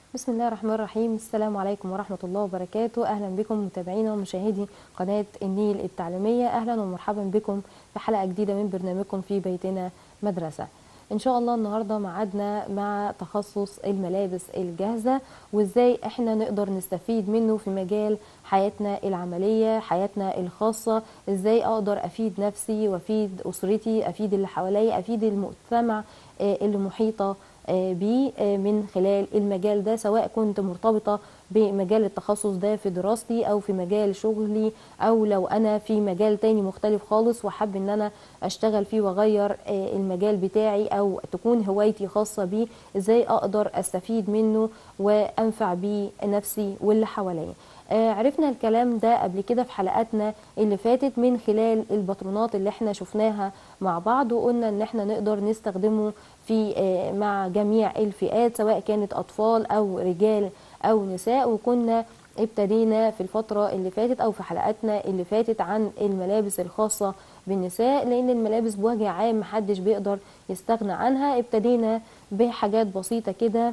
بسم الله الرحمن الرحيم السلام عليكم ورحمة الله وبركاته أهلا بكم متابعينا ومشاهدي قناة النيل التعليمية أهلا ومرحبا بكم في حلقة جديدة من برنامجكم في بيتنا مدرسة إن شاء الله النهاردة معادنا مع تخصص الملابس الجاهزة وإزاي إحنا نقدر نستفيد منه في مجال حياتنا العملية حياتنا الخاصة إزاي أقدر أفيد نفسي وأفيد أسرتي أفيد اللي حواليا أفيد المجتمع آه، اللي محيطة آه، بيه آه، من خلال المجال ده سواء كنت مرتبطة بمجال التخصص ده في دراستي او في مجال شغلي او لو انا في مجال تاني مختلف خالص وحب ان انا اشتغل فيه واغير آه، المجال بتاعي او تكون هوايتي خاصة بيه ازاي اقدر استفيد منه وانفع بيه نفسي واللي حواليا آه، عرفنا الكلام ده قبل كده في حلقاتنا اللي فاتت من خلال الباترونات اللي احنا شفناها مع بعض وقلنا ان احنا نقدر نستخدمه في آه، مع جميع الفئات سواء كانت اطفال او رجال او نساء وكنا ابتدينا في الفترة اللي فاتت او في حلقاتنا اللي فاتت عن الملابس الخاصة بالنساء لان الملابس بوجه عام محدش بيقدر يستغنى عنها ابتدينا بحاجات بسيطة كده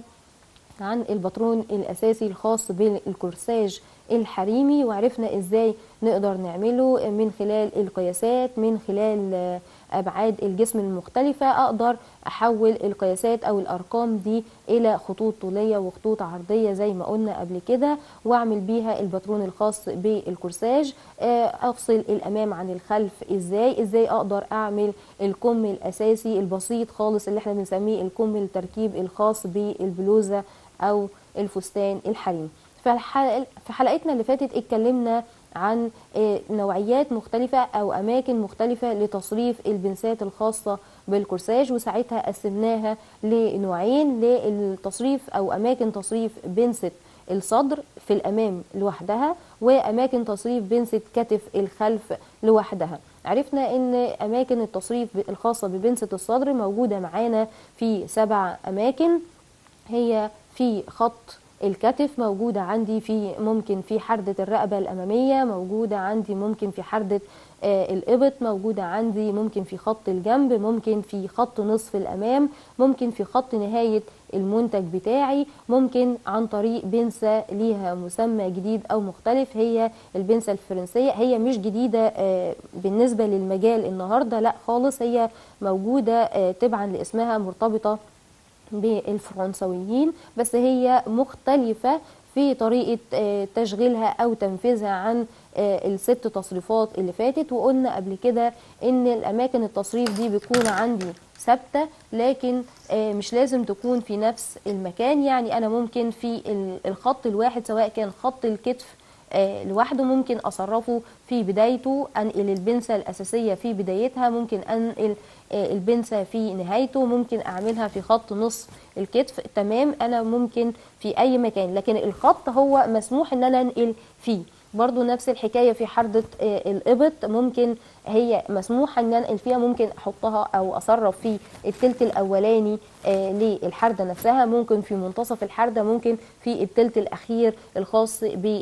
عن الباترون الاساسي الخاص بالكورساج الحريمي وعرفنا ازاي نقدر نعمله من خلال القياسات من خلال آه، ابعاد الجسم المختلفه اقدر احول القياسات او الارقام دي الى خطوط طوليه وخطوط عرضيه زي ما قلنا قبل كده واعمل بيها الباترون الخاص بالكورساج آه، افصل الامام عن الخلف ازاي ازاي اقدر اعمل الكم الاساسي البسيط خالص اللي احنا بنسميه الكم التركيب الخاص بالبلوزه او الفستان الحريمي فالحلقة- في حلقتنا اللي فاتت اتكلمنا عن آه، نوعيات مختلفة أو أماكن مختلفة لتصريف البنسات الخاصة بالكورساج وساعتها قسمناها لنوعين للتصريف أو أماكن تصريف بنسة الصدر في الأمام لوحدها وأماكن تصريف بنسة كتف الخلف لوحدها عرفنا ان اماكن التصريف الخاصه ببنسه الصدر موجوده معانا في سبع اماكن هي في خط الكتف موجودة عندي في ممكن في حردة الرقبة الأمامية موجودة عندي ممكن في حردة آه، الإبط موجودة عندي ممكن في خط الجنب ممكن في خط نصف الأمام ممكن في خط نهاية المنتج بتاعي ممكن عن طريق بنسة ليها مسمى جديد أو مختلف هي البنسة الفرنسية هي مش جديدة آه، بالنسبة للمجال النهاردة لا خالص هي موجودة آه، تبعا لاسمها مرتبطة بالفرنسويين بس هي مختلفة في طريقة آه، تشغيلها أو تنفيذها عن آه، الست تصريفات اللي فاتت وقلنا قبل كده إن الأماكن التصريف دي بيكون عندي ثابتة لكن آه، مش لازم تكون في نفس المكان يعني أنا ممكن في ال- الخط الواحد سواء كان خط الكتف آه، لوحده ممكن اصرفه في بدايته انقل البنسه الاساسيه في بدايتها ممكن انقل آه، البنسه في نهايته ممكن اعملها في خط نص الكتف تمام انا ممكن في اي مكان لكن الخط هو مسموح ان انا انقل فيه برضو نفس الحكايه في حردة آه، الابط ممكن هي مسموح ان انقل فيها ممكن احطها او اصرف في التلت الاولاني آه، للحرده نفسها ممكن في منتصف الحرده ممكن في التلت الاخير الخاص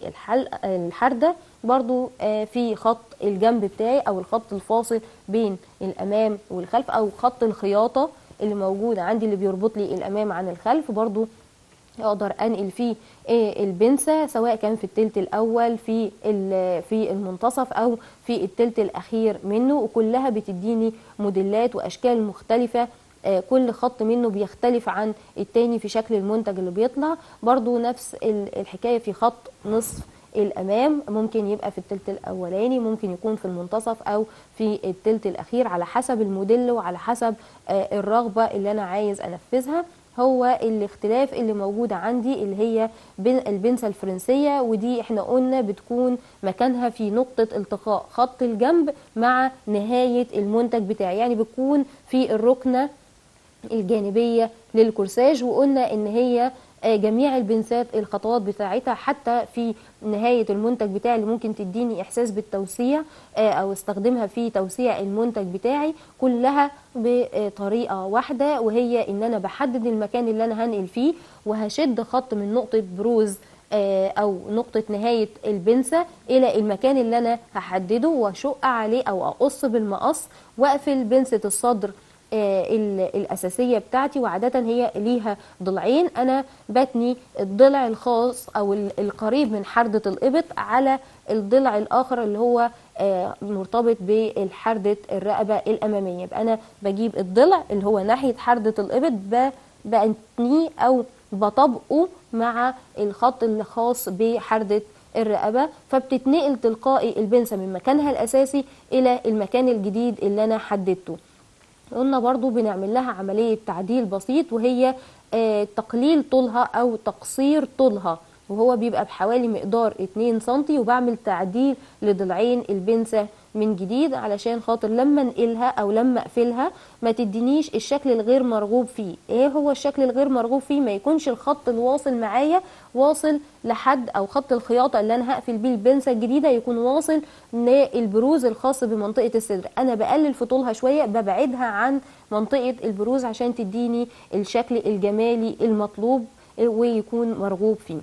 بالحرده برضو آه، في خط الجنب بتاعي او الخط الفاصل بين الامام والخلف او خط الخياطه اللي موجود عندي اللي بيربط لي الامام عن الخلف برضو اقدر انقل فيه إيه البنسة سواء كان في التلت الاول في ال- في المنتصف او في التلت الاخير منه وكلها بتديني موديلات واشكال مختلفة آه، كل خط منه بيختلف عن التاني في شكل المنتج اللي بيطلع برضو نفس ال- الحكاية في خط نصف الامام ممكن يبقى في التلت الاولاني ممكن يكون في المنتصف او في التلت الاخير على حسب الموديل وعلى حسب آه، الرغبة اللي انا عايز انفذها هو الاختلاف اللي موجود عندي اللي هي بين البنسة الفرنسية ودي احنا قلنا بتكون مكانها في نقطة التقاء خط الجنب مع نهاية المنتج بتاعي يعني بتكون في الركنة الجانبية للكورساج وقلنا ان هي آه، جميع البنسات الخطوات بتاعتها حتى في نهاية المنتج بتاعي اللي ممكن تديني إحساس بالتوسيع آه، أو استخدمها في توسيع المنتج بتاعي كلها بطريقة واحدة وهي إن أنا بحدد المكان اللي أنا هنقل فيه وهشد خط من نقطة بروز آه، او نقطة نهاية البنسة الى المكان اللي انا هحدده واشق عليه او اقص بالمقص واقفل بنسة الصدر آه، ال- الاساسيه بتاعتي وعاده هي ليها ضلعين انا بتني الضلع الخاص او ال- القريب من حرده الابط على الضلع الاخر اللي هو آه، مرتبط بالحرده الرقبه الاماميه يبقى انا بجيب الضلع اللي هو ناحيه حرده الابط ب- بأنتنيه او بطبقه مع الخط اللي خاص بحرده الرقبه فبتتنقل تلقائي البنسه من مكانها الاساسي الى المكان الجديد اللي انا حددته قلنا برضو بنعمل لها عملية تعديل بسيط وهي آه، تقليل طولها أو تقصير طولها وهو بيبقى بحوالي مقدار 2 سنتي وبعمل تعديل لضلعين البنسة من جديد علشان خاطر لما انقلها او لما اقفلها ما تدينيش الشكل الغير مرغوب فيه ايه هو الشكل الغير مرغوب فيه ما يكونش الخط الواصل معايا واصل لحد او خط الخياطه اللي انا هقفل بيه البنسه الجديده يكون واصل للبروز الخاص بمنطقه الصدر انا بقلل في طولها شويه ببعدها عن منطقه البروز عشان تديني الشكل الجمالي المطلوب ويكون مرغوب فيه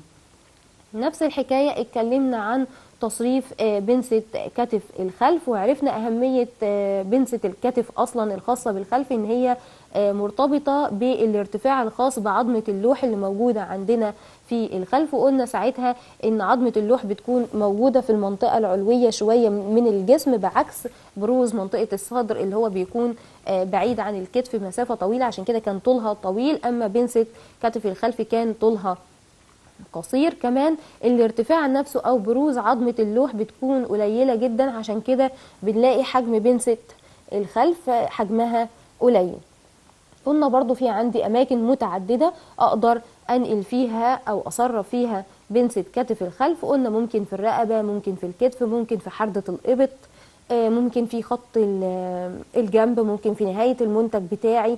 نفس الحكاية اتكلمنا عن تصريف آه، بنسة كتف الخلف وعرفنا أهمية آه، بنسة الكتف أصلا الخاصة بالخلف إن هي آه، مرتبطة بالارتفاع الخاص بعظمة اللوح اللي موجودة عندنا في الخلف وقلنا ساعتها إن عظمة اللوح بتكون موجودة في المنطقة العلوية شوية من الجسم بعكس بروز منطقة الصدر اللي هو بيكون آه، بعيد عن الكتف مسافة طويلة عشان كده كان طولها طويل أما بنسة كتف الخلف كان طولها قصير كمان الارتفاع نفسه او بروز عظمه اللوح بتكون قليله جدا عشان كده بنلاقي حجم بنسة الخلف حجمها قليل قلنا برضو في عندي اماكن متعدده اقدر انقل فيها او اصرف فيها بنسة كتف الخلف قلنا ممكن في الرقبه ممكن في الكتف ممكن في حرده الابط آه، ممكن في خط ال- الجنب ممكن في نهايه المنتج بتاعي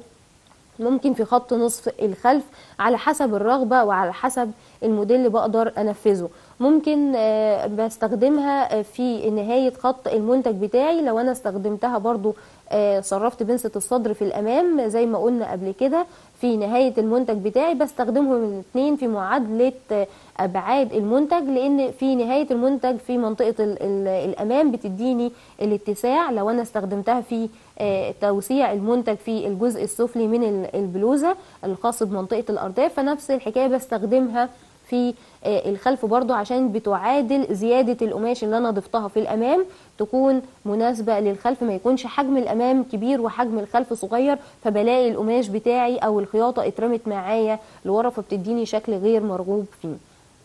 ممكن في خط نصف الخلف على حسب الرغبة وعلى حسب الموديل اللي بقدر أنفذه ممكن آه، بستخدمها آه، في نهاية خط المنتج بتاعي لو أنا استخدمتها برضو آه، صرفت بنسة الصدر في الأمام زي ما قلنا قبل كده في نهاية المنتج بتاعي بستخدمهم الاثنين في معادلة آه، أبعاد المنتج لأن في نهاية المنتج في منطقة ال- ال- الأمام بتديني الاتساع لو أنا استخدمتها في آه، توسيع المنتج في الجزء السفلي من ال- البلوزة الخاص بمنطقة الأرداف فنفس الحكاية بستخدمها في آه، الخلف برضو عشان بتعادل زيادة القماش اللي أنا ضفتها في الأمام تكون مناسبة للخلف ما يكونش حجم الأمام كبير وحجم الخلف صغير فبلاقي القماش بتاعي أو الخياطة اترمت معايا لورا فبتديني شكل غير مرغوب فيه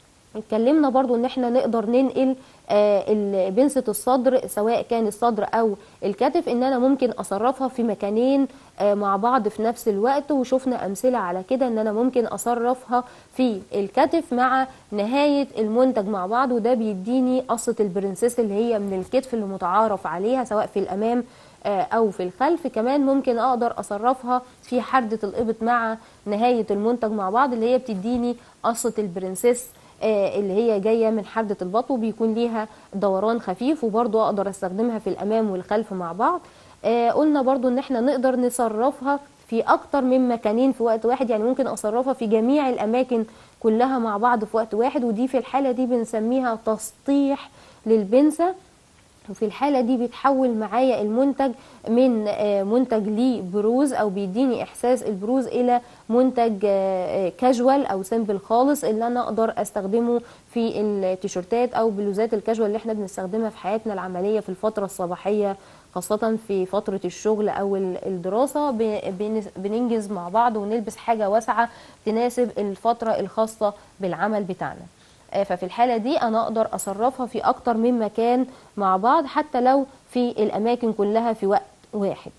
اتكلمنا برضو ان احنا نقدر ننقل آه، ال- بنسة الصدر سواء كان الصدر او الكتف ان انا ممكن اصرفها في مكانين آه، مع بعض في نفس الوقت وشفنا امثلة على كده ان انا ممكن اصرفها في الكتف مع نهاية المنتج مع بعض وده بيديني قصة البرنسيس اللي هي من الكتف اللي متعارف عليها سواء في الامام آه، او في الخلف كمان ممكن اقدر اصرفها في حردة الابط مع نهاية المنتج مع بعض اللي هي بتديني قصة البرنسيس آه، اللي هي جايه من حردة البطن وبيكون ليها دوران خفيف وبرضو اقدر استخدمها في الامام والخلف مع بعض آه، قلنا برضو ان احنا نقدر نصرفها في اكتر من مكانين في وقت واحد يعني ممكن اصرفها في جميع الاماكن كلها مع بعض في وقت واحد ودي في الحاله دي بنسميها تسطيح للبنسه وفي الحالة دي بيتحول معايا المنتج من آه، منتج ليه بروز أو بيديني إحساس البروز إلى منتج آه، آه، كاجوال أو سيمبل خالص اللي أنا أقدر أستخدمه في التيشيرتات أو بلوزات الكاجوال اللي احنا بنستخدمها في حياتنا العملية في الفترة الصباحية خاصة في فترة الشغل أو ال- الدراسة ب- بن- بننجز مع بعض ونلبس حاجة واسعة تناسب الفترة الخاصة بالعمل بتاعنا آه، ففي الحالة دي أنا أقدر أصرفها في أكتر من مكان مع بعض حتى لو في الأماكن كلها في وقت واحد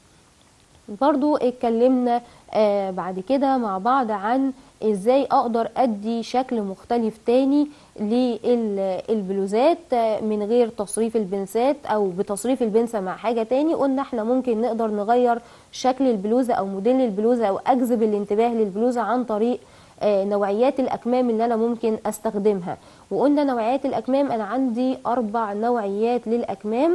برضو اتكلمنا آه بعد كده مع بعض عن ازاي اقدر ادي شكل مختلف تاني للبلوزات آه، من غير تصريف البنسات او بتصريف البنسة مع حاجة تاني قلنا احنا ممكن نقدر نغير شكل البلوزة او موديل البلوزة او اجذب الانتباه للبلوزة عن طريق آه، نوعيات الأكمام اللي أنا ممكن أستخدمها وقلنا نوعيات الأكمام أنا عندي أربع نوعيات للأكمام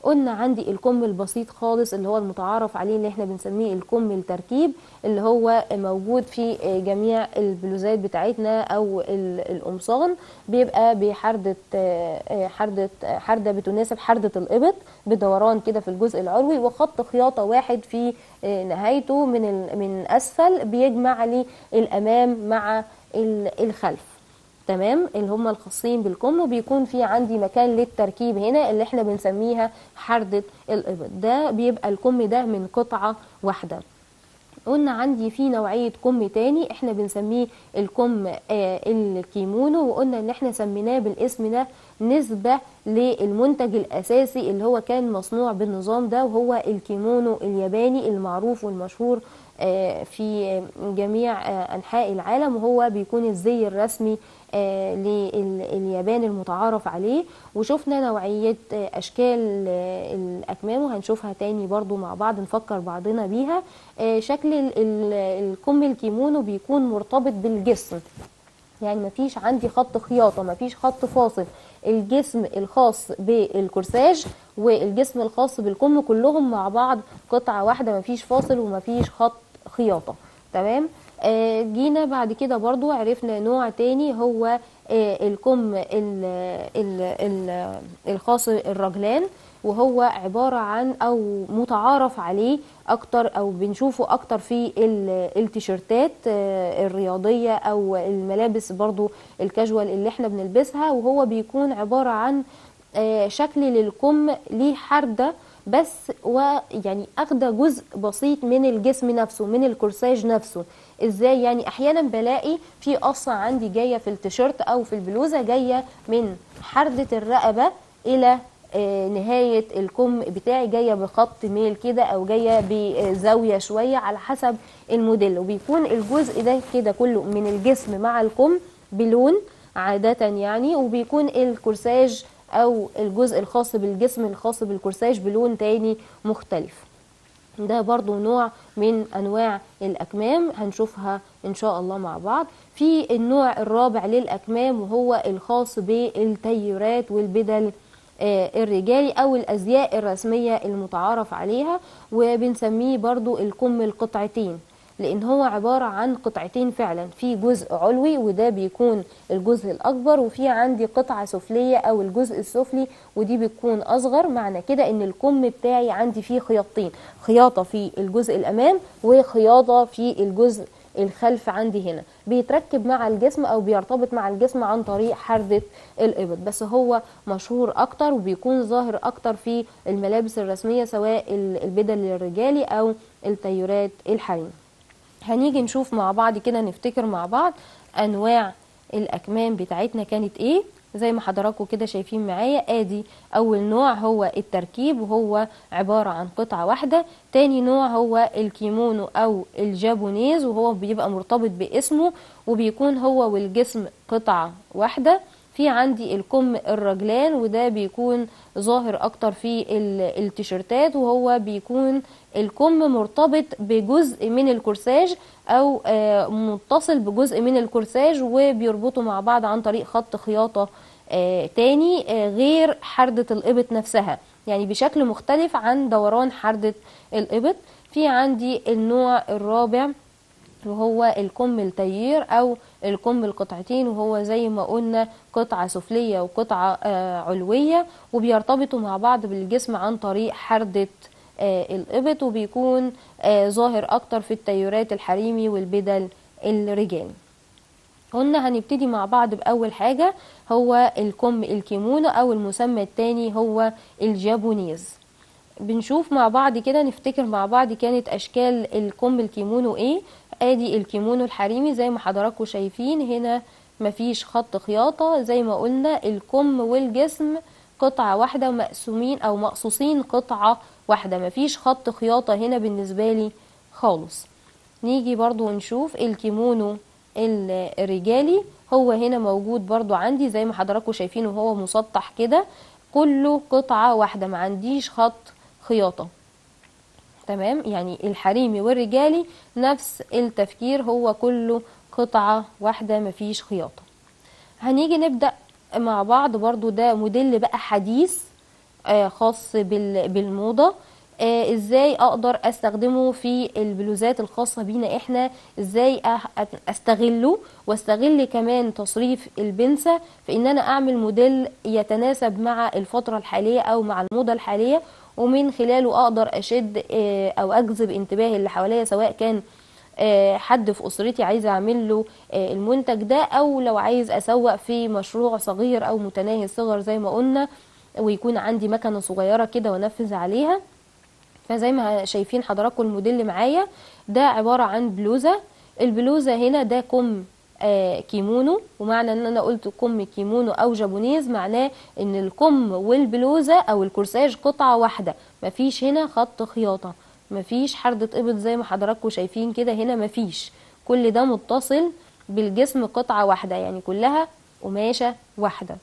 قلنا عندي الكم البسيط خالص اللي هو المتعارف عليه اللي احنا بنسميه الكم التركيب اللي هو موجود في جميع البلوزات بتاعتنا او ال- القمصان بيبقى بحردة آه، حردة حردة بتناسب حردة الإبط بدوران كده في الجزء العلوي وخط خياطة واحد في آه، نهايته من ال- من أسفل بيجمع لي الأمام مع ال- الخلف تمام اللي هم الخاصين بالكم وبيكون في عندي مكان للتركيب هنا اللي احنا بنسميها حردة الإبط ده بيبقى الكم ده من قطعة واحدة قلنا عندي في نوعية كم تاني احنا بنسميه الكم آه الكيمونو وقلنا ان احنا سميناه بالاسم ده نسبة للمنتج الاساسي اللي هو كان مصنوع بالنظام ده وهو الكيمونو الياباني المعروف والمشهور آه في جميع آه انحاء العالم وهو بيكون الزي الرسمي آه لليابان المتعارف عليه وشفنا نوعية آه أشكال آه الأكمام وهنشوفها تاني برضو مع بعض نفكر بعضنا بيها آه شكل ال- ال- الكم الكيمونو بيكون مرتبط بالجسم يعني مفيش عندي خط خياطة مفيش خط فاصل الجسم الخاص بالكورساج والجسم الخاص بالكم كلهم مع بعض قطعة واحدة مفيش فاصل ومفيش خط خياطة تمام آه جينا بعد كده برضو عرفنا نوع تاني هو آه الكم ال ال ال الخاص الرجلان وهو عبارة عن أو متعارف عليه أكتر أو بنشوفه أكتر في ال- التيشيرتات آه، الرياضية أو الملابس برضو الكاجوال اللي احنا بنلبسها وهو بيكون عبارة عن آه، شكل للكم ليه حردة بس ويعني اخده جزء بسيط من الجسم نفسه من الكورساج نفسه ازاي يعني احيانا بلاقي في قصه عندي جايه في التيشيرت او في البلوزه جايه من حرده الرقبه الى آه، نهايه الكم بتاعي جايه بخط ميل كده او جايه بزاويه شويه على حسب الموديل وبيكون الجزء ده كده كله من الجسم مع الكم بلون عاده يعني وبيكون الكورساج او الجزء الخاص بالجسم الخاص بالكورساج بلون تاني مختلف ده برضو نوع من انواع الاكمام هنشوفها ان شاء الله مع بعض في النوع الرابع للاكمام وهو الخاص بالتيارات والبدل آه، الرجالي او الازياء الرسميه المتعارف عليها وبنسميه برضو الكم القطعتين لان هو عباره عن قطعتين فعلا في جزء علوي وده بيكون الجزء الاكبر وفي عندي قطعه سفليه او الجزء السفلي ودي بتكون اصغر معنى كده ان الكم بتاعي عندي فيه خياطتين خياطه في الجزء الامام وخياطه في الجزء الخلف عندي هنا بيتركب مع الجسم او بيرتبط مع الجسم عن طريق حردة الابط بس هو مشهور اكتر وبيكون ظاهر اكتر في الملابس الرسمية سواء ال- البدل الرجالي او التيارات الحريم هنيجي نشوف مع بعض كده نفتكر مع بعض انواع الاكمام بتاعتنا كانت ايه زي ما حضراتكم كده شايفين معايا ادي اول نوع هو التركيب وهو عبارة عن قطعة واحدة تاني نوع هو الكيمونو او الجابونيز وهو بيبقى مرتبط باسمه وبيكون هو والجسم قطعة واحدة في عندي الكم الرجلان وده بيكون ظاهر اكتر في ال- التيشيرتات وهو بيكون الكم مرتبط بجزء من الكورساج او آه، متصل بجزء من الكورساج وبيربطوا مع بعض عن طريق خط خياطة آه، تاني آه، غير حردة الإبط نفسها يعني بشكل مختلف عن دوران حردة الإبط في عندي النوع الرابع وهو الكم التيير او الكم القطعتين وهو زي ما قلنا قطعة سفلية وقطعة آه، علوية وبيرتبطوا مع بعض بالجسم عن طريق حردة آه، الإبط وبيكون آه، ظاهر أكتر في التيارات الحريمي والبدل الرجالي قلنا هنبتدي مع بعض بأول حاجة هو الكم الكيمونو أو المسمى التاني هو الجابونيز بنشوف مع بعض كده نفتكر مع بعض كانت أشكال الكم الكيمونو إيه آدي الكيمونو الحريمي زي ما حضراتكم شايفين هنا مفيش خط خياطة زي ما قلنا الكم والجسم قطعة واحدة مقسومين أو مقصوصين قطعة واحدة مفيش خط خياطة هنا بالنسبة لي خالص نيجي برضو نشوف الكيمونو الرجالي هو هنا موجود برضو عندي زي ما حضراتكم شايفينه هو مسطح كده كله قطعة واحدة ما عنديش خط خياطة تمام يعني الحريمي والرجالي نفس التفكير هو كله قطعة واحدة مفيش خياطة هنيجي نبدأ مع بعض برضو ده موديل بقى حديث آه، خاص بال- بالموضة آه، ازاي اقدر استخدمه في البلوزات الخاصة بينا احنا ازاي أح- استغله واستغل كمان تصريف البنسة في ان انا اعمل موديل يتناسب مع الفترة الحالية او مع الموضة الحالية ومن خلاله اقدر اشد آه، او اجذب انتباه اللي حواليا سواء كان آه، حد في اسرتي عايز اعمل له آه، المنتج ده او لو عايز اسوق في مشروع صغير او متناهي الصغر زي ما قلنا ويكون عندي مكنه صغيره كده وانفذ عليها فزي ما شايفين حضراتكم الموديل اللي معايا ده عباره عن بلوزه البلوزه هنا ده كم آه، كيمونو ومعنى ان انا قلت كم كيمونو او جابونيز معناه ان الكم والبلوزه او الكورساج قطعه واحده مفيش هنا خط خياطه مفيش حردة ابط زي ما حضراتكم شايفين كده هنا مفيش كل ده متصل بالجسم قطعه واحده يعني كلها قماشه واحده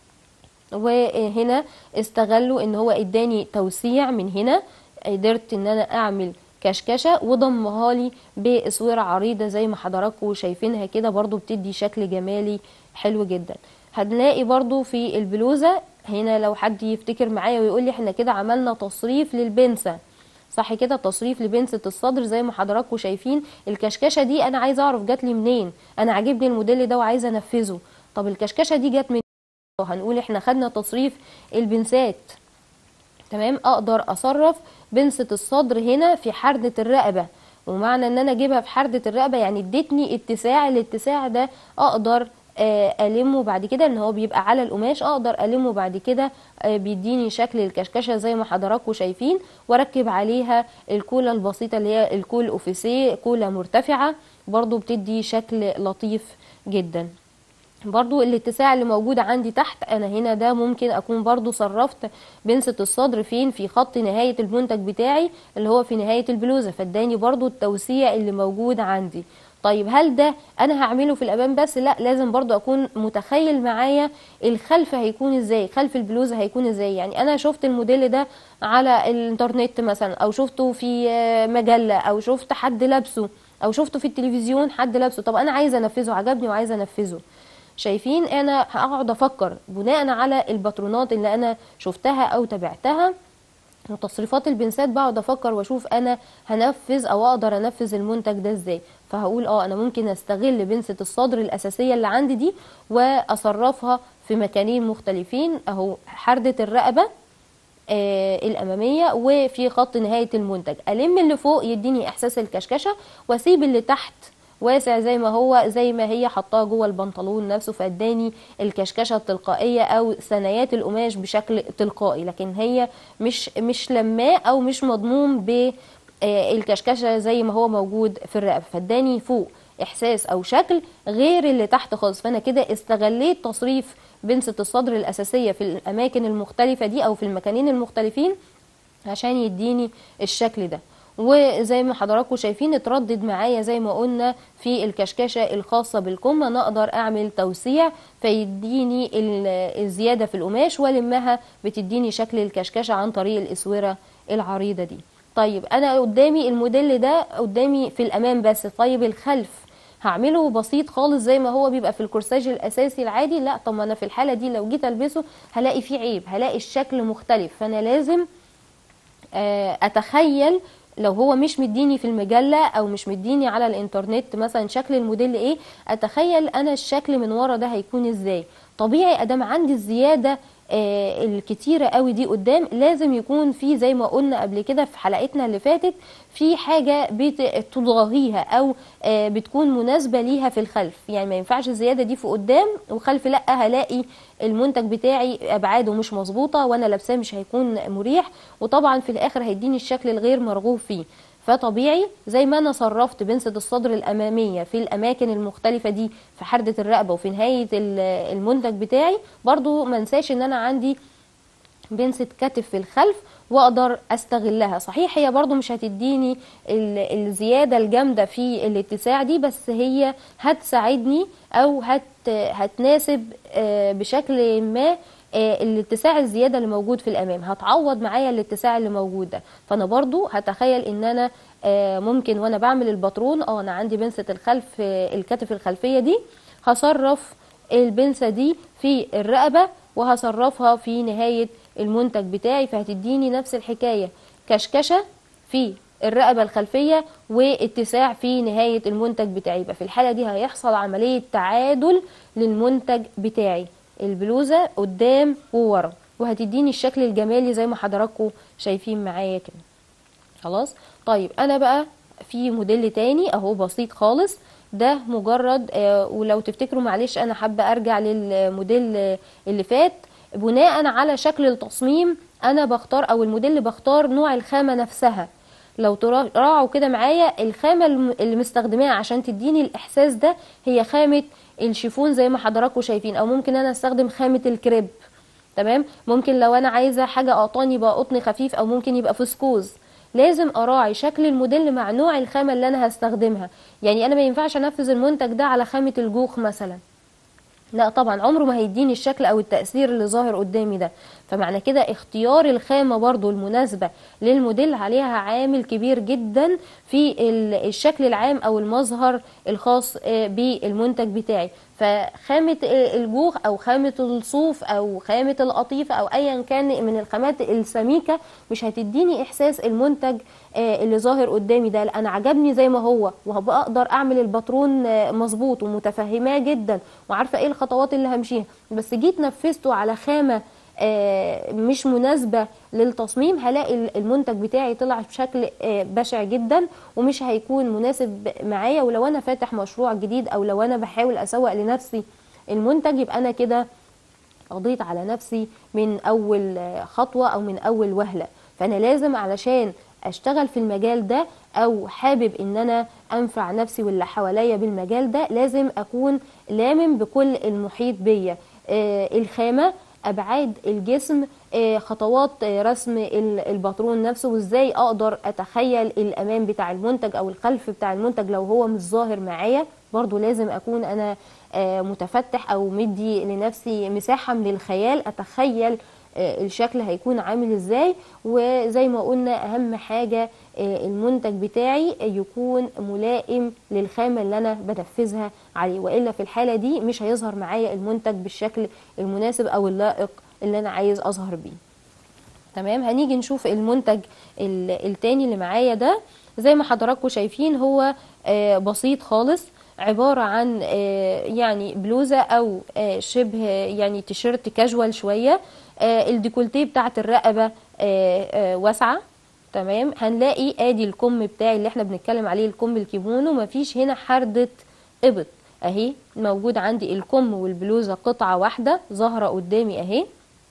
وهنا استغلوا ان هو اداني توسيع من هنا قدرت ان انا اعمل كشكشه وضمها لي باسوره عريضه زي ما حضراتكم شايفينها كده برضو بتدي شكل جمالي حلو جدا هنلاقي برضو في البلوزه هنا لو حد يفتكر معايا ويقول لي احنا كده عملنا تصريف للبنسه صح كده تصريف لبنسة الصدر زي ما حضراتكم شايفين الكشكشه دي انا عايزه اعرف جات لي منين انا عاجبني الموديل ده وعايزه انفذه طب الكشكشه دي جت من هنقول احنا خدنا تصريف البنسات تمام اقدر اصرف بنسة الصدر هنا في حردة الرقبة ومعنى ان انا اجيبها في حردة الرقبة يعني ادتني اتساع الاتساع ده اقدر آه، المه بعد كده ان هو بيبقى على القماش اقدر المه بعد كده آه، بيديني شكل الكشكشه زي ما حضراتكم شايفين واركب عليها الكوله البسيطه اللي هي الكول اوفيسيه كوله مرتفعه برضو بتدي شكل لطيف جدا برضو الاتساع اللي موجود عندي تحت انا هنا ده ممكن اكون برضو صرفت بنسة الصدر فين في خط نهاية المنتج بتاعي اللي هو في نهاية البلوزة فاداني برضو التوسيع اللي موجود عندي طيب هل ده انا هعمله في الامام بس لا لازم برضو اكون متخيل معايا الخلف هيكون ازاي خلف البلوزة هيكون ازاي يعني انا شفت الموديل ده على الانترنت مثلا او شفته في آه، مجلة او شفت حد لابسه او شفته في التلفزيون حد لابسه طب انا عايزه انفذه عجبني وعايزه انفذه شايفين انا هقعد افكر بناء على الباترونات اللي انا شفتها او تابعتها وتصريفات البنسات بقعد افكر واشوف انا هنفذ او اقدر انفذ المنتج ده ازاي فهقول اه انا ممكن استغل بنسة الصدر الاساسية اللي عندي دي واصرفها في مكانين مختلفين اهو حردة الرقبة آه الاماميه وفي خط نهايه المنتج الم اللي فوق يديني احساس الكشكشه واسيب اللي تحت واسع زي ما هو زي ما هي حطاه جوه البنطلون نفسه فاداني الكشكشه التلقائيه او ثنايات القماش بشكل تلقائي لكن هي مش مش لماه او مش مضموم ب آه، الكشكشه زي ما هو موجود في الرقبه فاداني فوق احساس او شكل غير اللي تحت خالص فانا كده استغليت تصريف بنسة الصدر الاساسيه في الاماكن المختلفه دي او في المكانين المختلفين عشان يديني الشكل ده وزي ما حضراتكم شايفين اتردد معايا زي ما قلنا في الكشكشه الخاصه بالكم انا اقدر اعمل توسيع فيديني ال- الزياده في القماش والمها بتديني شكل الكشكشه عن طريق الاسوره العريضه دي طيب انا قدامي الموديل ده قدامي في الامام بس طيب الخلف هعمله بسيط خالص زي ما هو بيبقى في الكورساج الاساسي العادي لا طب ما انا في الحاله دي لو جيت البسه هلاقي فيه عيب هلاقي الشكل مختلف فانا لازم آه، اتخيل لو هو مش مديني في المجلة او مش مديني على الانترنت مثلا شكل الموديل ايه اتخيل انا الشكل من ورا ده هيكون ازاي طبيعي ادام عندي الزيادة آه، الكتيرة قوي دي قدام لازم يكون في زي ما قلنا قبل كده في حلقتنا اللي فاتت في حاجة بتضاهيها او آه، بتكون مناسبة ليها في الخلف يعني ما ينفعش الزيادة دي في قدام وخلف لا هلاقي المنتج بتاعي ابعاده مش مظبوطة وانا لابساه مش هيكون مريح وطبعا في الاخر هيديني الشكل الغير مرغوب فيه فطبيعي زي ما انا صرفت بنسة الصدر الامامية في الاماكن المختلفة دي في حردة الرقبة وفي نهاية ال- المنتج بتاعي برضو ما انساش ان انا عندي بنسة كتف في الخلف واقدر استغلها صحيح هي برضو مش هتديني ال- الزيادة الجامدة في الاتساع دي بس هي هتساعدني او هت هتناسب آه، بشكل ما آه، الاتساع الزيادة اللي موجود في الامام هتعوض معايا الاتساع اللي موجود ده فانا برضو هتخيل ان انا آه، ممكن وانا بعمل الباترون اه انا عندي بنسة الخلف آه، الكتف الخلفية دي هصرف البنسة دي في الرقبة وهصرفها في نهاية المنتج بتاعي فهتديني نفس الحكايه كشكشه في الرقبه الخلفيه واتساع في نهايه المنتج بتاعي يبقى في الحاله دي هيحصل عمليه تعادل للمنتج بتاعي البلوزه قدام وورا وهتديني الشكل الجمالي زي ما حضراتكم شايفين معايا كده خلاص طيب انا بقى في موديل تاني اهو بسيط خالص ده مجرد آه ولو تفتكروا معلش انا حابه ارجع للموديل آه، اللي فات بناء على شكل التصميم انا بختار او الموديل اللي بختار نوع الخامه نفسها لو تراعوا كده معايا الخامه الم- اللي مستخدماها عشان تديني الاحساس ده هي خامه الشيفون زي ما حضراتكم شايفين او ممكن انا استخدم خامه الكريب تمام ممكن لو انا عايزه حاجه قطن يبقى قطن خفيف او ممكن يبقى فسكوز لازم اراعي شكل الموديل مع نوع الخامه اللي انا هستخدمها يعني انا ما ينفعش انفذ المنتج ده على خامه الجوخ مثلا لا طبعا عمره ما هيديني الشكل او التأثير اللي ظاهر قدامي ده فمعنى كده اختيار الخامة برضو المناسبة للموديل عليها عامل كبير جدا في ال- الشكل العام او المظهر الخاص آه، بالمنتج بتاعي فخامة آه، الجوخ او خامة الصوف او خامة القطيفة او ايا كان من الخامات السميكة مش هتديني احساس المنتج آه، اللي ظاهر قدامي ده لا انا عجبني زي ما هو وهبقى اقدر اعمل الباترون آه، مظبوط ومتفهماه جدا وعارفه ايه الخطوات اللي همشيها بس جيت نفذته على خامه آه، مش مناسبه للتصميم هلاقي المنتج بتاعي طلع بشكل آه، بشع جدا ومش هيكون مناسب معايا ولو انا فاتح مشروع جديد او لو انا بحاول اسوق لنفسي المنتج يبقى انا كده قضيت على نفسي من اول خطوه او من اول وهله فانا لازم علشان اشتغل في المجال ده او حابب ان انا انفع نفسي واللي حواليا بالمجال ده لازم اكون لامم بكل المحيط بيا آه الخامه ابعاد الجسم آه خطوات آه رسم ال- الباترون نفسه وازاي اقدر اتخيل الامام بتاع المنتج او الخلف بتاع المنتج لو هو مش ظاهر معايا برضو لازم اكون انا آه، متفتح او مدي لنفسي مساحه من الخيال اتخيل آه، الشكل هيكون عامل ازاي وزي ما قلنا اهم حاجه آه، المنتج بتاعي يكون ملائم للخامه اللي انا بنفذها عليه والا في الحاله دي مش هيظهر معايا المنتج بالشكل المناسب او اللائق اللي انا عايز اظهر بيه تمام هنيجي نشوف المنتج ال- التاني اللي معايا ده زي ما حضراتكم شايفين هو آه، بسيط خالص عبارة عن آه، يعني بلوزة أو آه، شبه يعني تيشيرت كاجوال شوية آه، الديكولتيه بتاعت الرقبة آه، آه، واسعة تمام هنلاقي ادي الكم بتاعي اللي احنا بنتكلم عليه الكم الكيمونو مفيش هنا حردة ابط اهي موجود عندي الكم والبلوزة قطعة واحدة ظاهرة قدامي اهي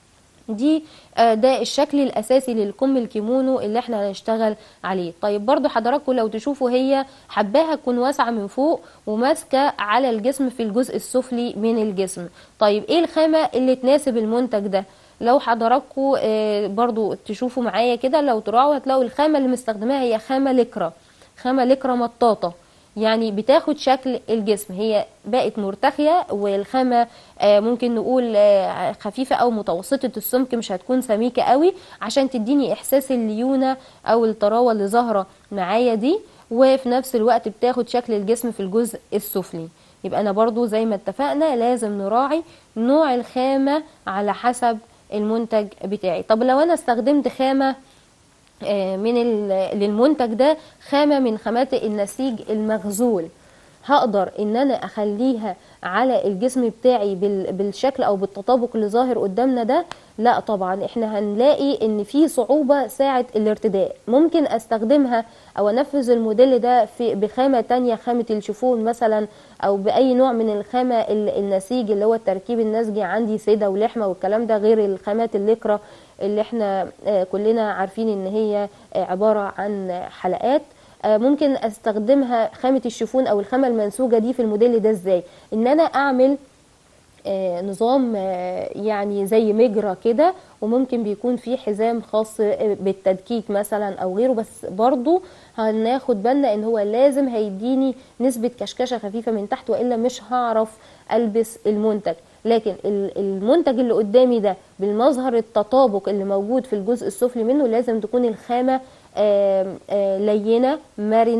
دي آه، ده الشكل الاساسي للكم الكيمونو اللي احنا هنشتغل عليه طيب برضو حضراتكم لو تشوفوا هي حباها تكون واسعه من فوق وماسكه على الجسم في الجزء السفلي من الجسم طيب ايه الخامه اللي تناسب المنتج ده لو حضراتكم آه، برضو تشوفوا معايا كده لو تراعوا هتلاقوا الخامه اللي مستخدماها هي خامه لكرة خامه لكرة مطاطه يعني بتاخد شكل الجسم هي بقت مرتخية والخامة آه، ممكن نقول آه، خفيفة أو متوسطة السمك مش هتكون سميكة قوي عشان تديني إحساس الليونة أو الطراوة اللي ظاهرة معايا دي وفي نفس الوقت بتاخد شكل الجسم في الجزء السفلي يبقى أنا برضو زي ما اتفقنا لازم نراعي نوع الخامة على حسب المنتج بتاعي طب لو أنا استخدمت خامة آه، من ال- للمنتج ده خامة من خامات النسيج المغزول هقدر ان انا اخليها على الجسم بتاعي بال- بالشكل او بالتطابق اللي ظاهر قدامنا ده لا طبعا احنا هنلاقي ان في صعوبة ساعة الارتداء ممكن استخدمها او انفذ الموديل ده في بخامة تانية خامة الشيفون مثلا او باي نوع من الخامة ال- النسيج اللي هو التركيب النسجي عندي سيدة ولحمة والكلام ده غير الخامات الليكرا اللي احنا آه، كلنا عارفين ان هي آه، عبارة عن حلقات آه، ممكن استخدمها خامة الشيفون او الخامة المنسوجة دي في الموديل ده ازاي ان انا اعمل آه، نظام آه، يعني زي مجرى كده وممكن بيكون فيه حزام خاص آه، بالتدكيك مثلا او غيره بس برضو هناخد بالنا ان هو لازم هيديني نسبة كشكشة خفيفة من تحت والا مش هعرف البس المنتج لكن ال- المنتج اللي قدامي ده بالمظهر التطابق اللي موجود في الجزء السفلي منه لازم تكون الخامة آم، آه، لينة مرنة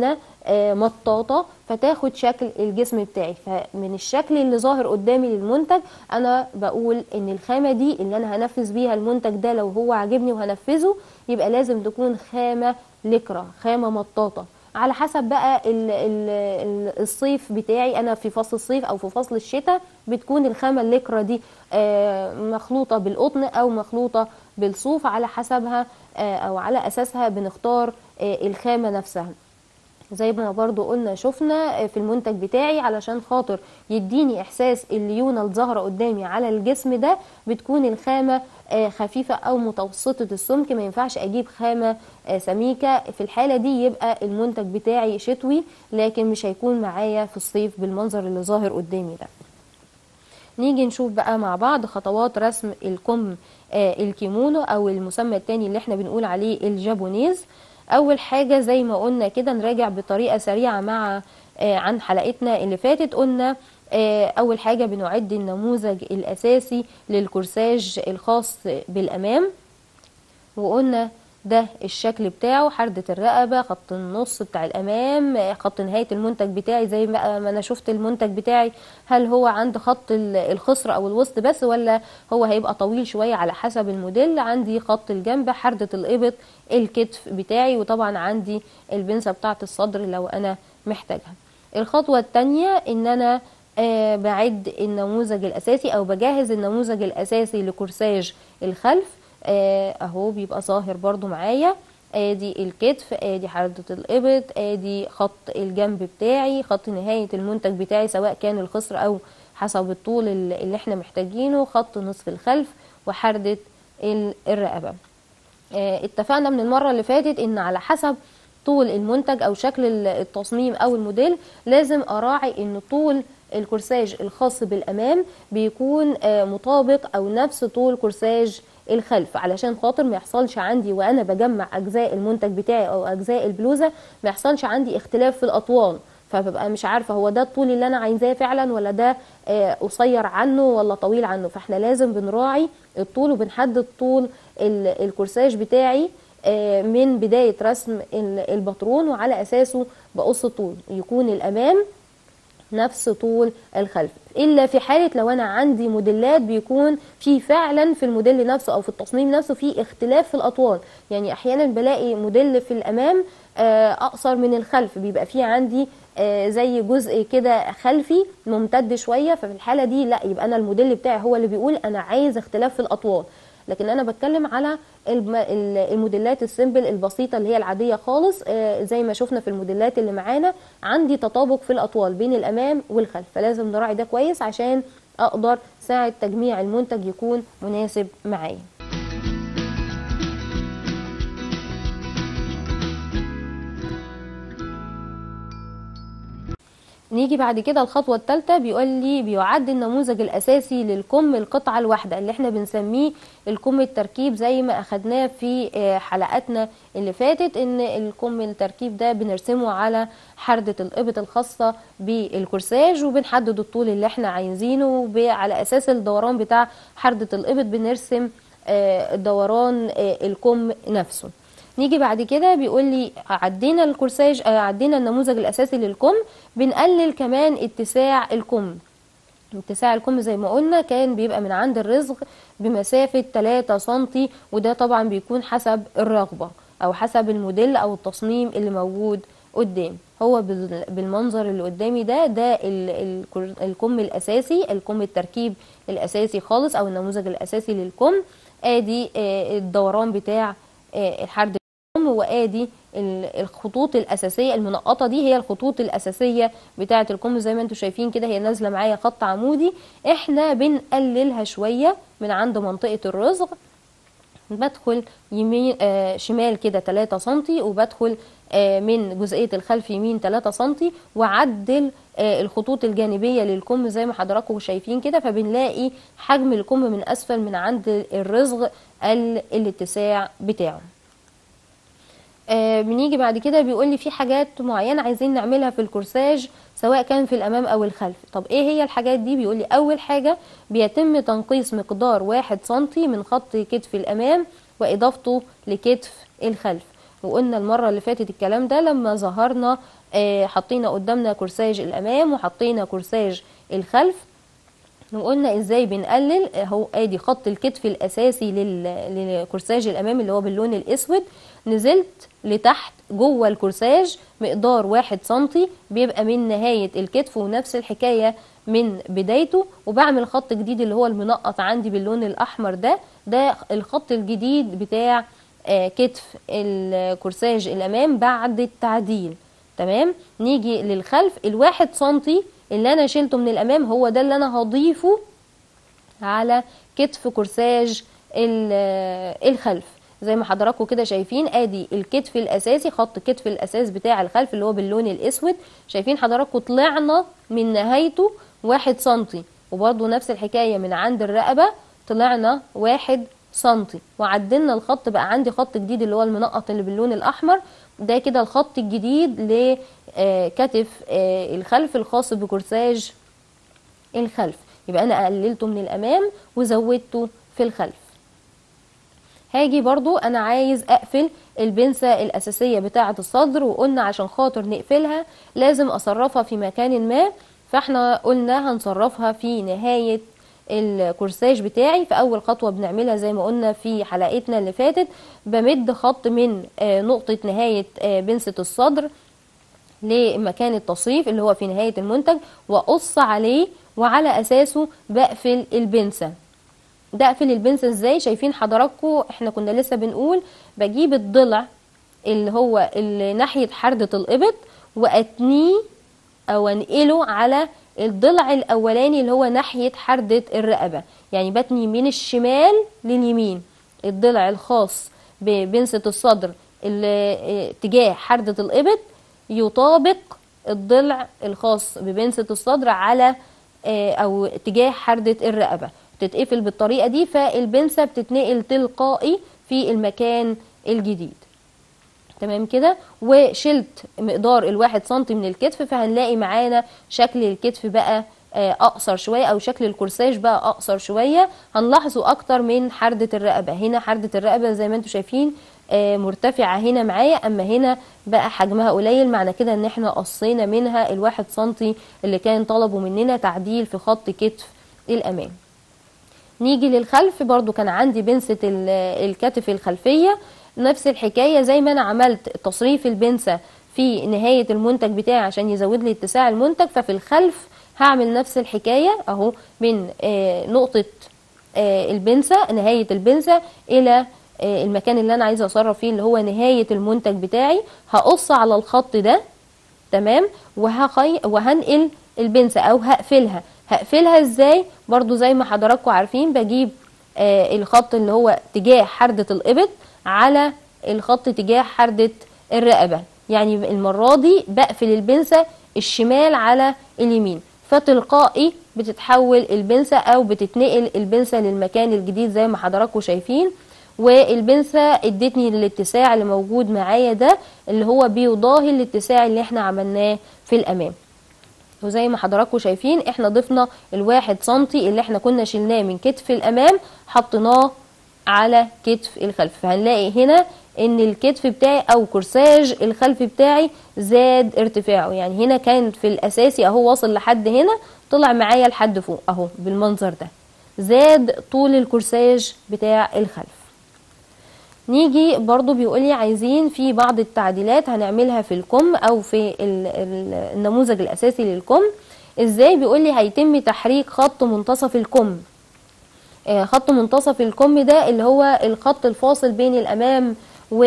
آه، مطاطه فتاخد شكل الجسم بتاعي فمن الشكل اللي ظاهر قدامي للمنتج انا بقول ان الخامه دي اللي انا هنفذ بيها المنتج ده لو هو عاجبني وهنفذه يبقى لازم تكون خامه لكرة خامه مطاطه على حسب بقى ال ال ال الصيف بتاعي انا في فصل الصيف او في فصل الشتاء بتكون الخامه الليكرا دي آه، مخلوطه بالقطن او مخلوطه بالصوف على حسبها آه، او على اساسها بنختار آه، الخامه نفسها زي ما برضو قلنا شفنا في المنتج بتاعي علشان خاطر يديني احساس الليونه الظاهره قدامي على الجسم ده بتكون الخامه آه، خفيفه او متوسطه السمك ما ينفعش اجيب خامه آه، سميكه في الحاله دي يبقى المنتج بتاعي شتوي لكن مش هيكون معايا في الصيف بالمنظر اللي ظاهر قدامي ده نيجي نشوف بقى مع بعض خطوات رسم الكم آه، الكيمونو او المسمى التاني اللي احنا بنقول عليه الجابونيز اول حاجة زي ما قلنا كده نراجع بطريقة سريعة مع آه، عن حلقتنا اللي فاتت قلنا آه، اول حاجة بنعد النموذج الاساسي للكورساج الخاص بالامام وقلنا ده الشكل بتاعه حردة الرقبة خط النص بتاع الأمام آه، خط نهاية المنتج بتاعي زي ما ما أنا شفت المنتج بتاعي هل هو عند خط ال- الخصر أو الوسط بس ولا هو هيبقى طويل شوية على حسب الموديل عندي خط الجنب حردة الإبط الكتف بتاعي وطبعا عندي البنسة بتاعة الصدر لو أنا محتاجها الخطوة التانية إن أنا آه بعد النموذج الأساسي أو بجهز النموذج الأساسي لكورساج الخلف آه اهو بيبقى ظاهر برضو معايا ادي الكتف ادي حردة الابط ادي خط الجنب بتاعي خط نهاية المنتج بتاعي سواء كان الخصر او حسب الطول اللي اللي احنا محتاجينه خط نصف الخلف وحردة ال- الرقبة آه، اتفقنا من المرة اللي فاتت ان على حسب طول المنتج او شكل ال- التصميم او الموديل لازم اراعي ان طول الكورساج الخاص بالامام بيكون آه، مطابق او نفس طول كورساج الخلف علشان خاطر ما يحصلش عندي وانا بجمع اجزاء المنتج بتاعي او اجزاء البلوزه ما يحصلش عندي اختلاف في الاطوال فببقى مش عارفه هو ده الطول اللي انا عايزاه فعلا ولا ده آه، قصير عنه ولا طويل عنه فاحنا لازم بنراعي الطول وبنحدد طول ال- الكورساج بتاعي آه، من بدايه رسم ال- الباترون وعلى اساسه بقص الطول يكون الامام نفس طول الخلف الا في حاله لو انا عندي موديلات بيكون في فعلا في الموديل نفسه او في التصميم نفسه في اختلاف في الاطوال يعني احيانا بلاقي موديل في الامام آه، اقصر من الخلف بيبقى في عندي آه، زي جزء كده خلفي ممتد شويه ففي الحاله دي لا يبقى انا الموديل بتاعي هو اللي بيقول انا عايز اختلاف في الاطوال لكن انا بتكلم على الم- ال- الموديلات السيمبل البسيطه اللي هي العاديه خالص آه، زي ما شفنا في الموديلات اللي معانا عندي تطابق في الاطوال بين الامام والخلف فلازم نراعي ده كويس عشان اقدر ساعه تجميع المنتج يكون مناسب معايا نيجي بعد كده الخطوة الثالثة بيقول لي بيعد النموذج الأساسي للكم القطعة الواحدة اللي احنا بنسميه الكم التركيب زي ما أخدناه في آه، حلقاتنا اللي فاتت إن الكم التركيب ده بنرسمه على حردة الإبط الخاصة بالكورساج وبنحدد الطول اللي احنا عايزينه وب- على أساس الدوران بتاع حردة الإبط بنرسم آه، دوران آه، الكم نفسه نيجي بعد كده بيقول لي عدينا الكورساج آه، عدينا النموذج الاساسي للكم بنقلل كمان اتساع الكم اتساع الكم زي ما قلنا كان بيبقى من عند الرزق بمسافة 3 سنتي وده طبعا بيكون حسب الرغبة او حسب الموديل او التصميم اللي موجود قدام هو بال- بالمنظر اللي قدامي ده ده ال- ال- الكم الاساسي الكم التركيب الاساسي خالص او النموذج الاساسي للكم ادي آه، الدوران بتاع آه، الحرد الكم وادي ال- الخطوط الاساسيه المنقطه دي هي الخطوط الاساسيه بتاعه الكم زي ما انتم شايفين كده هي نازله معايا خط عمودي احنا بنقللها شويه من عند منطقه الرزق بدخل يمين آه شمال كده 3 سنتي وبدخل آه من جزئية الخلف يمين 3 سنتي وعدل آه الخطوط الجانبية للكم زي ما حضراتكم شايفين كده فبنلاقي حجم الكم من أسفل من عند الرزق ال- الاتساع بتاعه آه، بنيجي بعد كده بيقول لي في حاجات معينة عايزين نعملها في الكورساج سواء كان في الأمام أو الخلف طب إيه هي الحاجات دي بيقول لي أول حاجة بيتم تنقيص مقدار واحد سنتي من خط كتف الأمام وإضافته لكتف الخلف وقلنا المرة اللي فاتت الكلام ده لما ظهرنا آه، حطينا قدامنا كورساج الامام وحطينا كورساج الخلف وقلنا ازاي بنقلل اهو ادي خط الكتف الاساسي لل- لكورساج الامام اللي هو باللون الاسود نزلت لتحت جوه الكورساج مقدار واحد سنتي بيبقى من نهاية الكتف ونفس الحكاية من بدايته وبعمل خط جديد اللي هو المنقط عندي باللون الاحمر ده ده الخط الجديد بتاع آه، كتف الكورساج الامام بعد التعديل تمام نيجي للخلف الواحد سنتي اللي انا شلته من الامام هو ده اللي انا هضيفه على كتف كورساج ال- الخلف زي ما حضراتكم كده شايفين ادي الكتف الاساسي خط كتف الاساس بتاع الخلف اللي هو باللون الاسود شايفين حضراتكم طلعنا من نهايته واحد سنتي وبرضه نفس الحكاية من عند الرقبة طلعنا واحد سنتي وعدلنا الخط بقى عندي خط جديد اللي هو المنقط اللي باللون الاحمر ده كده الخط الجديد لكتف الخلف الخاص بكورساج الخلف يبقى انا قللته من الامام وزودته في الخلف هاجي برضو انا عايز اقفل البنسة الاساسية بتاعة الصدر وقلنا عشان خاطر نقفلها لازم اصرفها في مكان ما فاحنا قلنا هنصرفها في نهاية الكورساج بتاعي في اول خطوة بنعملها زي ما قلنا في حلقتنا اللي فاتت بمد خط من آه، نقطة نهاية آه، بنسة الصدر لمكان التصريف اللي هو في نهاية المنتج وأقص عليه وعلى أساسه بقفل البنسة ده اقفل البنسة ازاي شايفين حضراتكم احنا كنا لسه بنقول بجيب الضلع اللي هو اللي ناحية حردة الإبط وأتنيه أو أنقله على الضلع الأولاني اللي هو ناحية حردة الرقبة يعني بتني من الشمال لليمين الضلع الخاص ببنسة الصدر اللي اه، تجاه حردة الإبط يطابق الضلع الخاص ببنسة الصدر على اه، أو تجاه حردة الرقبة تتقفل بالطريقة دي فالبنسة بتتنقل تلقائي في المكان الجديد تمام كده وشلت مقدار الواحد سنتي من الكتف فهنلاقي معانا شكل الكتف بقى آه، اقصر شويه او شكل الكورساج بقى اقصر شويه هنلاحظه اكتر من حرده الرقبه هنا حرده الرقبه زي ما انتم شايفين آه، مرتفعه هنا معايا اما هنا بقى حجمها قليل معنى كده ان احنا قصينا منها الواحد سنتي اللي كان طلبوا مننا تعديل في خط كتف الامام نيجي للخلف برضو كان عندي بنسة ال- الكتف الخلفية نفس الحكاية زي ما أنا عملت تصريف البنسة في نهاية المنتج بتاعي عشان يزود لي اتساع المنتج ففي الخلف هعمل نفس الحكاية أهو من آه، نقطة آه، البنسة نهاية البنسة إلى آه، المكان اللي أنا عايزة أصرف فيه اللي هو نهاية المنتج بتاعي هقص على الخط ده تمام وهخي... وهنقل البنسة او هقفلها هقفلها ازاي برضو زي ما حضراتكم عارفين بجيب آه الخط اللي هو تجاه حردة الإبط على الخط تجاه حردة الرقبة يعني المرة دي بقفل البنسة الشمال على اليمين فتلقائي بتتحول البنسة او بتتنقل البنسة للمكان الجديد زي ما حضراتكم شايفين والبنسة ادتني الاتساع اللي موجود معايا ده اللي هو بيضاهي الاتساع اللي احنا عملناه في الامام وزي ما حضراتكم شايفين احنا ضفنا الواحد سنتي اللي احنا كنا شلناه من كتف الامام حطيناه على كتف الخلف فهنلاقي هنا ان الكتف بتاعي او كورساج الخلف بتاعي زاد ارتفاعه يعني هنا كان في الاساسي اهو واصل لحد هنا طلع معايا لحد فوق اهو بالمنظر ده زاد طول الكورساج بتاع الخلف نيجي برضو بيقولي عايزين في بعض التعديلات هنعملها في الكم او في ال- ال- النموذج الاساسي للكم ازاي بيقولي هيتم تحريك خط منتصف الكم آه، خط منتصف الكم ده اللي هو الخط الفاصل بين الامام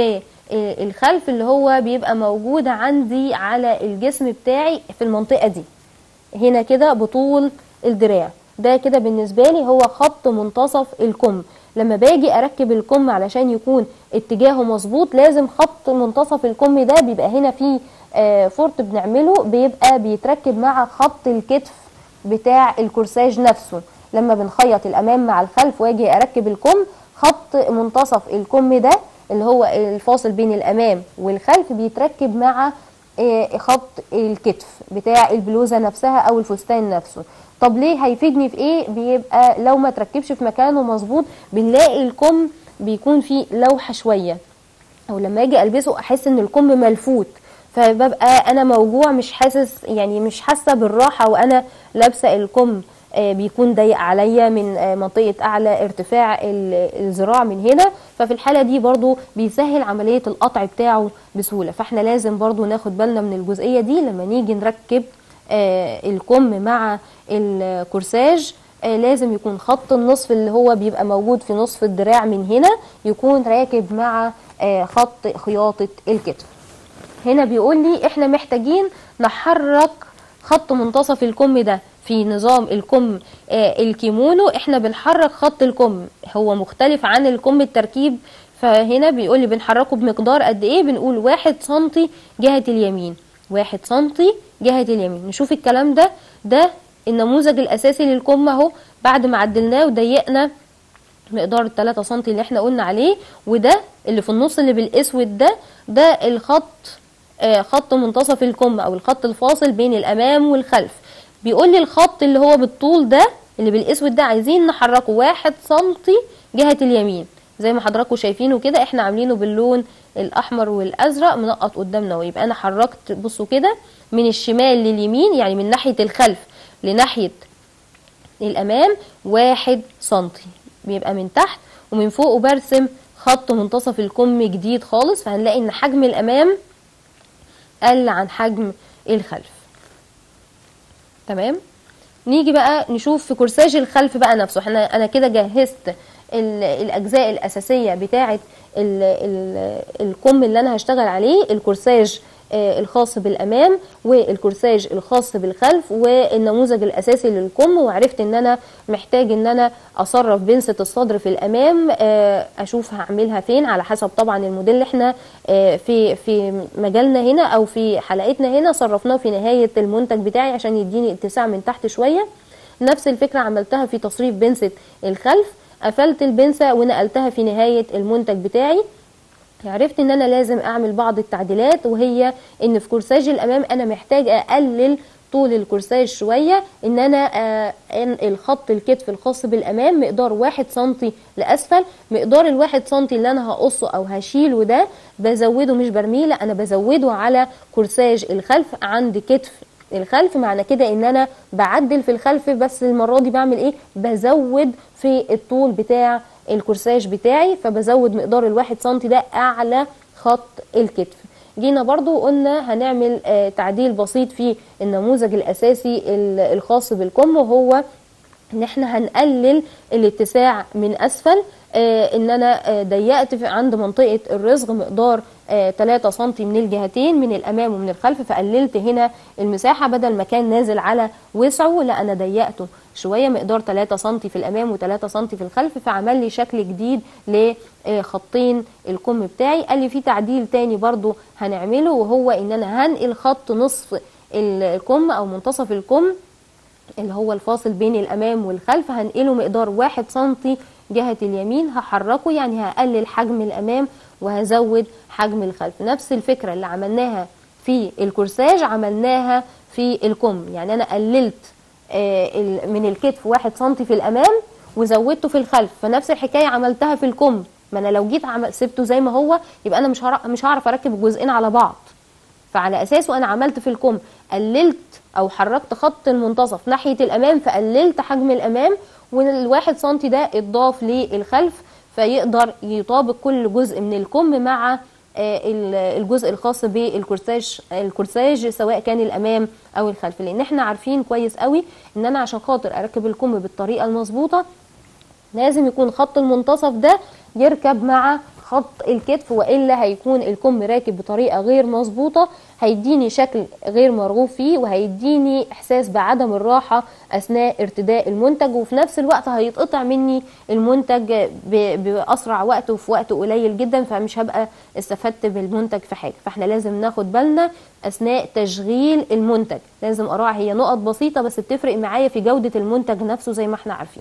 والخلف اللي هو بيبقى موجود عندي على الجسم بتاعي في المنطقة دي هنا كده بطول الدراع ده كده بالنسبة لي هو خط منتصف الكم لما باجي اركب الكم علشان يكون اتجاهه مظبوط لازم خط منتصف الكم ده بيبقى هنا فيه آه، فرط بنعمله بيبقى بيتركب مع خط الكتف بتاع الكورساج نفسه لما بنخيط الامام مع الخلف واجي اركب الكم خط منتصف الكم ده اللي هو الفاصل بين الامام والخلف بيتركب مع آه، خط الكتف بتاع البلوزه نفسها او الفستان نفسه طب ليه هيفيدني في ايه بيبقى لو ما تركبش في مكانه مظبوط بنلاقي الكم بيكون فيه لوحه شويه او لما اجي البسه احس ان الكم ملفوت فببقى انا موجوع مش حاسس يعني مش حاسه بالراحه وانا لابسه الكم آه، بيكون ضيق عليا من آه، منطقه اعلى ارتفاع ال- الذراع من هنا ففي الحاله دي برضو بيسهل عمليه القطع بتاعه بسهوله فاحنا لازم برضو ناخد بالنا من الجزئيه دي لما نيجي نركب آه، الكم مع الكورساج آه، لازم يكون خط النصف اللي هو بيبقى موجود في نصف الدراع من هنا يكون راكب مع آه، خط خياطة الكتف هنا بيقول لي احنا محتاجين نحرك خط منتصف الكم ده في نظام الكم آه، الكيمونو احنا بنحرك خط الكم هو مختلف عن الكم التركيب فهنا بيقول لي بنحركه بمقدار قد ايه بنقول واحد سنتي جهة اليمين واحد سنتي جهة اليمين نشوف الكلام ده ده النموذج الاساسي للكم اهو بعد ما عدلناه وضيقنا مقدار ال 3 سم اللي احنا قلنا عليه وده اللي في النص اللي بالاسود ده ده الخط آه، خط منتصف الكم او الخط الفاصل بين الامام والخلف بيقول لي الخط اللي هو بالطول ده اللي بالاسود ده عايزين نحركه واحد سنتي جهة اليمين زي ما حضراتكم شايفينه كده احنا عاملينه باللون الاحمر والازرق منقط قدامنا ويبقى انا حركت بصوا كده من الشمال لليمين يعني من ناحية الخلف لناحية الامام واحد سنتي بيبقى من تحت ومن فوق وبرسم خط منتصف الكم جديد خالص فهنلاقي ان حجم الامام قل عن حجم الخلف تمام نيجي بقى نشوف في كورساج الخلف بقى نفسه احنا انا كده جهزت ال- الاجزاء الاساسيه بتاعه ال- ال- الكم اللي انا هشتغل عليه الكورساج آه، الخاص بالامام والكورساج الخاص بالخلف والنموذج الاساسي للكم وعرفت ان انا محتاج ان انا اصرف بنسة الصدر في الامام آه، اشوف هعملها فين على حسب طبعا الموديل اللي احنا آه، في في مجالنا هنا او في حلقتنا هنا صرفناه في نهايه المنتج بتاعي عشان يديني اتساع من تحت شويه نفس الفكره عملتها في تصريف بنسة الخلف قفلت البنسة ونقلتها في نهايه المنتج بتاعي عرفت ان انا لازم اعمل بعض التعديلات وهي ان في كورساج الامام انا محتاج اقلل طول الكورساج شوية ان انا آه، انقل خط الكتف الخاص بالامام مقدار واحد سنتي لاسفل مقدار الواحد سنتي اللي انا هقصه او هشيله ده بزوده مش برميه لا انا بزوده على كورساج الخلف عند كتف الخلف معنى كده ان انا بعدل في الخلف بس المرة دي بعمل ايه بزود في الطول بتاع الكورساج بتاعي فبزود مقدار الواحد سنتي ده اعلى خط الكتف جينا برضو قلنا هنعمل آه، تعديل بسيط في النموذج الاساسي ال- الخاص بالكم وهو ان احنا هنقلل الاتساع من اسفل آه ان انا آه ضيقت في- عند منطقه الرزق مقدار آه 3 سم من الجهتين من الامام ومن الخلف فقللت هنا المساحه بدل ما كان نازل على وسعه لا انا ضيقته شويه مقدار 3 سم في الامام و3 سم في الخلف فعمل لي شكل جديد لخطين الكم بتاعي قال لي في تعديل تاني برضو هنعمله وهو ان انا هنقل خط نصف ال- الكم او منتصف الكم اللي هو الفاصل بين الامام والخلف هنقله مقدار واحد سنتي جهة اليمين هحركه يعني هقلل حجم الامام وهزود حجم الخلف نفس الفكرة اللي عملناها في الكورساج عملناها في الكم يعني انا قللت آه، ال- من الكتف واحد سنتي في الامام وزودته في الخلف فنفس الحكاية عملتها في الكم ما انا لو جيت عمل سبته زي ما هو يبقى انا مش هعرف مش هعرف اركب الجزئين على بعض فعلى اساسه انا عملت في الكم قللت او حركت خط المنتصف ناحيه الامام فقللت حجم الامام والواحد سنتي ده اتضاف للخلف فيقدر يطابق كل جزء من الكم مع آه، ال- الجزء الخاص بالكورساج الكورساج سواء كان الامام او الخلف لان احنا عارفين كويس قوي ان انا عشان خاطر اركب الكم بالطريقه المظبوطه لازم يكون خط المنتصف ده يركب مع خط الكتف والا هيكون الكم راكب بطريقه غير مظبوطه هيديني شكل غير مرغوب فيه وهيديني احساس بعدم الراحه اثناء ارتداء المنتج وفي نفس الوقت هيتقطع مني المنتج ب- باسرع وقت وفي وقت قليل جدا فمش هبقى استفدت بالمنتج في حاجه فاحنا لازم ناخد بالنا اثناء تشغيل المنتج لازم اراعي هي نقط بسيطه بس بتفرق معايا في جوده المنتج نفسه زي ما احنا عارفين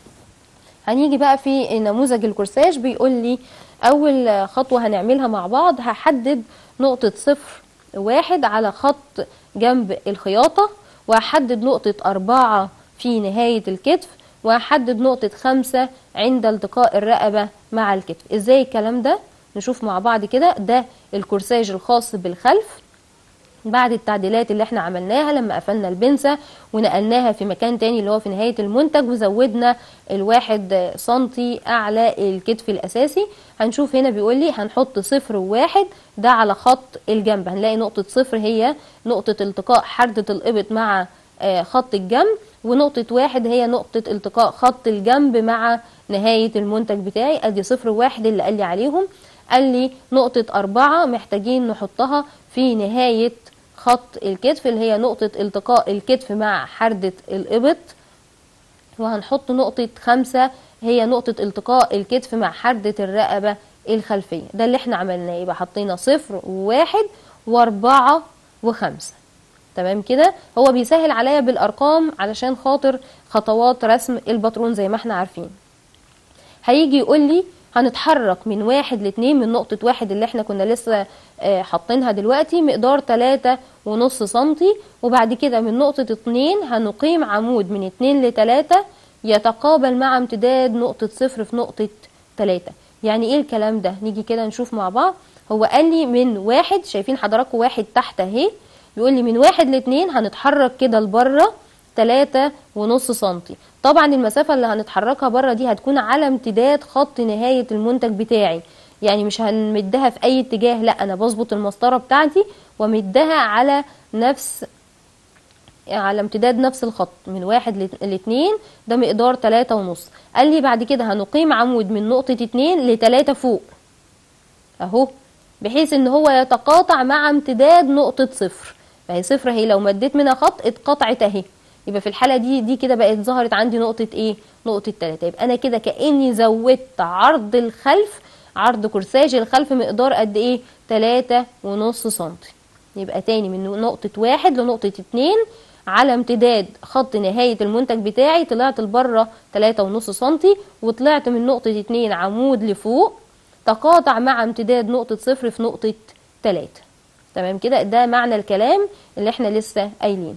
هنيجي بقى في نموذج الكورساج بيقول لي اول خطوه هنعملها مع بعض هحدد نقطه صفر واحد على خط جنب الخياطه وهحدد نقطه أربعة في نهايه الكتف وهحدد نقطه خمسة عند التقاء الرقبه مع الكتف ازاي الكلام ده نشوف مع بعض كده ده الكورساج الخاص بالخلف بعد التعديلات اللي احنا عملناها لما قفلنا البنسة ونقلناها في مكان تاني اللي هو في نهاية المنتج وزودنا الواحد سنتي أعلى الكتف الأساسي هنشوف هنا بيقول لي هنحط صفر وواحد ده على خط الجنب هنلاقي نقطة صفر هي نقطة التقاء حردة الإبط مع آه، خط الجنب ونقطة واحد هي نقطة التقاء خط الجنب مع نهاية المنتج بتاعي ادي صفر وواحد اللي قال لي عليهم قال لي نقطة أربعة محتاجين نحطها في نهاية خط الكتف اللي هي نقطة التقاء الكتف مع حردة الإبط وهنحط نقطة خمسة هي نقطة التقاء الكتف مع حردة الرقبة الخلفية ده اللي احنا عملناه يبقى حطينا صفر وواحد واربعة وخمسة تمام كده هو بيسهل عليا بالارقام علشان خاطر خطوات رسم الباترون زي ما احنا عارفين هيجي يقول لي هنتحرك من واحد لاتنين من نقطة واحد اللي احنا كنا لسه آه، حاطينها دلوقتي مقدار تلاتة ونص سنتي وبعد كده من نقطة اتنين هنقيم عمود من اتنين لتلاتة يتقابل مع امتداد نقطة صفر في نقطة تلاتة يعني ايه الكلام ده نيجي كده نشوف مع بعض هو قال لي من واحد شايفين حضراتكم واحد تحت اهي بيقول لي من واحد لاتنين هنتحرك كده لبره تلاتة ونص سنتي طبعا المسافة اللي هنتحركها بره دي هتكون على امتداد خط نهاية المنتج بتاعي يعني مش هنمدها في اي اتجاه لا انا بظبط المسطرة بتاعتي ومدها على نفس على امتداد نفس الخط من واحد لت- لاتنين ده مقدار تلاتة ونص قال لي بعد كده هنقيم عمود من نقطة اتنين لتلاتة فوق اهو بحيث ان هو يتقاطع مع امتداد نقطة صفر فهي صفر هي لو مديت منها خط اتقطعت اهي يبقى في الحالة دي دي كده بقت ظهرت عندي نقطة ايه نقطة تلاتة يبقى انا كده كأني زودت عرض الخلف عرض كرساج الخلف مقدار قد ايه تلاتة ونص سنتي يبقى تاني من نقطة واحد لنقطة اتنين على امتداد خط نهاية المنتج بتاعي طلعت لبره تلاتة ونص سنتي وطلعت من نقطة اتنين عمود لفوق تقاطع مع امتداد نقطة صفر في نقطة تلاتة تمام كده ده معنى الكلام اللي احنا لسه قايلينه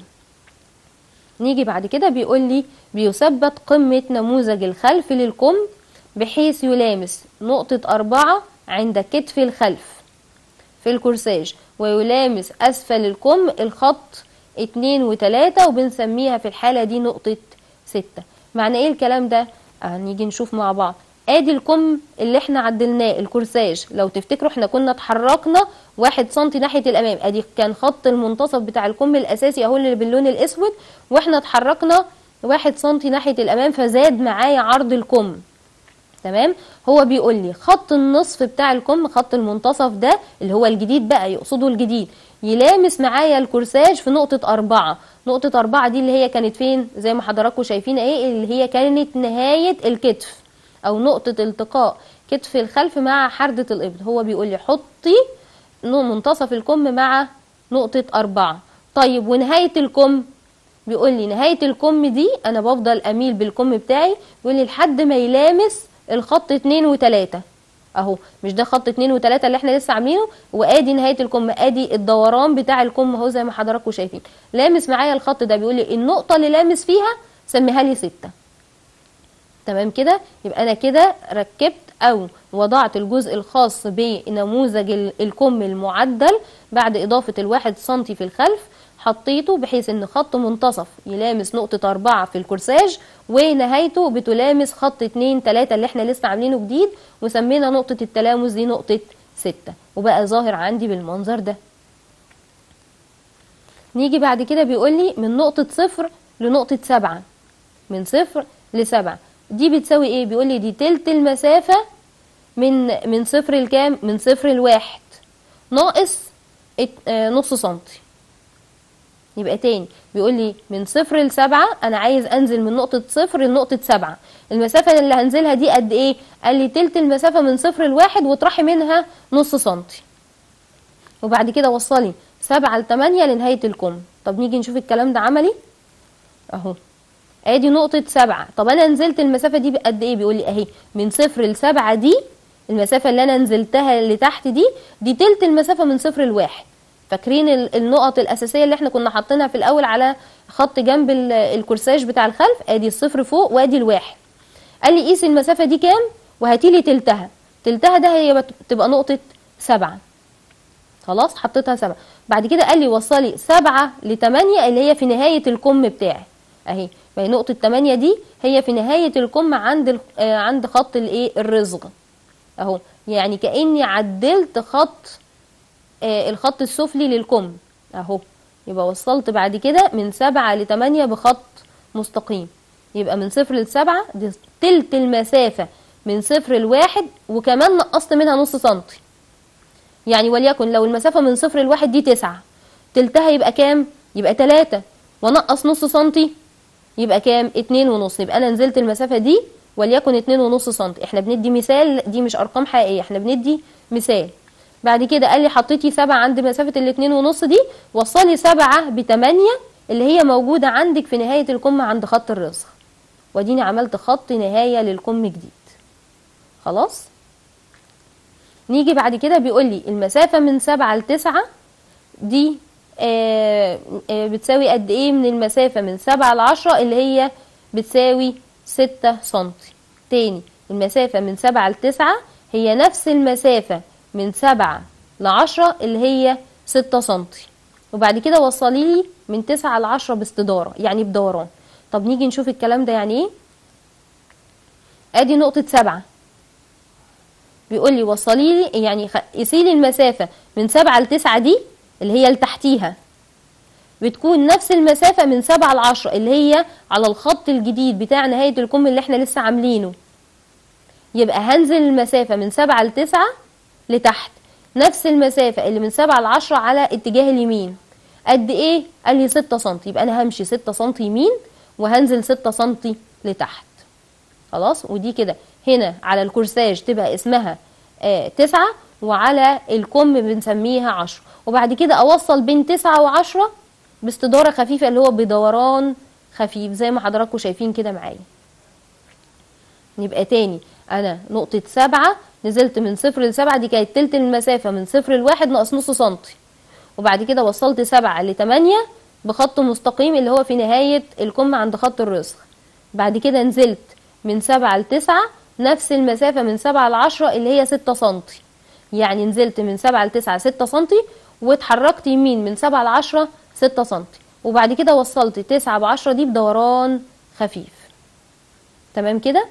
نيجي بعد كده بيقول لي بيثبت قمة نموذج الخلف للكم بحيث يلامس نقطة أربعة عند كتف الخلف في الكورساج ويلامس أسفل الكم الخط اتنين وتلاتة وبنسميها في الحالة دي نقطة ستة معنى ايه الكلام ده هنيجي نشوف مع بعض ادي الكم اللي احنا عدلناه الكورساج لو تفتكروا احنا كنا اتحركنا واحد سنتي ناحية الامام ادي كان خط المنتصف بتاع الكم الاساسي اهو اللي باللون الاسود واحنا اتحركنا واحد سنتي ناحية الامام فزاد معايا عرض الكم تمام هو بيقول لي خط النصف بتاع الكم خط المنتصف ده اللي هو الجديد بقى يقصده الجديد يلامس معايا الكورساج في نقطة أربعة نقطة أربعة دي اللي هي كانت فين زي ما حضراتكم شايفين ايه اللي هي كانت نهاية الكتف أو نقطة التقاء كتف الخلف مع حردة الإبط هو بيقول لي حطي منتصف الكم مع نقطة أربعة طيب ونهاية الكم بيقول لي نهاية الكم دي أنا بفضل أميل بالكم بتاعي بيقول لي لحد ما يلامس الخط اتنين وتلاتة اهو مش ده خط اتنين وتلاتة اللي احنا لسه عاملينه وادي نهاية الكم ادي الدوران بتاع الكم اهو زي ما حضراتكم شايفين لامس معايا الخط ده بيقول لي النقطة اللي لامس فيها سميها لي ستة تمام كده يبقى انا كده ركبت او وضعت الجزء الخاص بنموذج ال- الكم المعدل بعد اضافة الواحد سنتي في الخلف حطيته بحيث ان خط منتصف يلامس نقطة أربعة في الكورساج ونهايته بتلامس خط اتنين تلاتة اللي احنا لسه عاملينه جديد وسمينا نقطة التلامس دي نقطة ستة وبقى ظاهر عندي بالمنظر ده نيجي بعد كده بيقول لي من نقطة صفر لنقطة سبعة من صفر لسبعة دي بتساوي ايه بيقول لي دي تلت المسافة من من صفر لكام من صفر لواحد ناقص ات- آه، نص سنتي يبقى تاني بيقول لي من صفر لسبعة انا عايز انزل من نقطة صفر لنقطة سبعة المسافة اللي هنزلها دي قد ايه قال لي تلت المسافة من صفر لواحد وطرحي منها نص سنتي وبعد كده وصلي سبعة لتمانية لنهاية الكم طب نيجي نشوف الكلام ده عملي اهو ادي نقطة سبعة طب انا نزلت المسافة دي بقد ايه بيقول لي اهي من صفر لسبعة دي المسافة اللي انا نزلتها اللي تحت دي دي تلت المسافة من صفر لواحد فاكرين ال- النقط الاساسية اللي احنا كنا حاطينها في الاول على خط جنب ال- الكورساج بتاع الخلف ادي الصفر فوق وادي الواحد قال لي قيس المسافة دي كام وهاتي لي تلتها تلتها ده هي بت- بتبقى نقطة سبعة خلاص حطيتها سبعة بعد كده قال لي وصلي سبعة لتمانية اللي هي في نهاية الكم بتاعي اهي فهي نقطة تمانية دي هي في نهاية الكم عند ال... آه عند خط الايه الرزق اهو يعني كأني عدلت خط آه الخط السفلي للكم اهو يبقى وصلت بعد كده من سبعة لتمانية بخط مستقيم يبقى من صفر لسبعة دي تلت المسافة من صفر لواحد وكمان نقصت منها نص سنتي يعني وليكن لو المسافة من صفر لواحد دي تسعة تلتها يبقى كام؟ يبقى تلاتة ونقص نص سنتي يبقى كام؟ اتنين ونص يبقى أنا نزلت المسافة دي وليكن اتنين ونص سنتي احنا بندي مثال دي مش أرقام حقيقية احنا بندي مثال بعد كده قال لي حطيتي سبعة عند مسافة الاتنين ونص دي وصلي سبعة بتمانية اللي هي موجودة عندك في نهاية الكم عند خط الرزق وديني عملت خط نهاية للكم جديد خلاص نيجي بعد كده بيقول لي المسافة من سبعة لتسعة دي آه آه بتساوي قد ايه من المسافة من سبعة لعشرة اللي هي بتساوي ستة سنتي تاني المسافة من سبعة لتسعة هي نفس المسافة من سبعة لعشرة اللي هي ستة سنتي وبعد كده وصلي لي من تسعة لعشرة باستدارة يعني بدوران طب نيجي نشوف الكلام ده يعني ايه ادي نقطة سبعة بيقول لي وصلي لي يعني قيسي لي المسافة من سبعة لتسعة دي اللي هي اللي تحتيها بتكون نفس المسافة من سبعة لعشرة اللي هي على الخط الجديد بتاع نهاية الكم اللي احنا لسه عاملينه يبقى هنزل المسافة من سبعة لتسعة لتحت نفس المسافة اللي من سبعة لعشرة على اتجاه اليمين قد ايه؟ قال لي ستة سنتي يبقى انا همشي ستة سنتي يمين وهنزل ستة سنتي لتحت خلاص ودي كده هنا على الكورساج تبقى اسمها آه تسعة وعلى الكم بنسميها عشرة وبعد كده اوصل بين تسعة وعشرة باستدارة خفيفة اللي هو بدوران خفيف زي ما حضراتكم شايفين كده معايا يبقى تاني انا نقطة سبعة نزلت من صفر لسبعة دي كانت تلت المسافة من صفر لواحد ناقص نص سنتي وبعد كده وصلت سبعة لتمانية بخط مستقيم اللي هو في نهاية الكم عند خط الرسغ بعد كده نزلت من سبعة لتسعة نفس المسافة من سبعة لعشرة اللي هي ستة سنتي يعني نزلت من سبعة لتسعة ستة سنتي واتحركت يمين من سبعة لعشرة ستة سنتي وبعد كده وصلت تسعة بعشرة دي بدوران خفيف تمام كده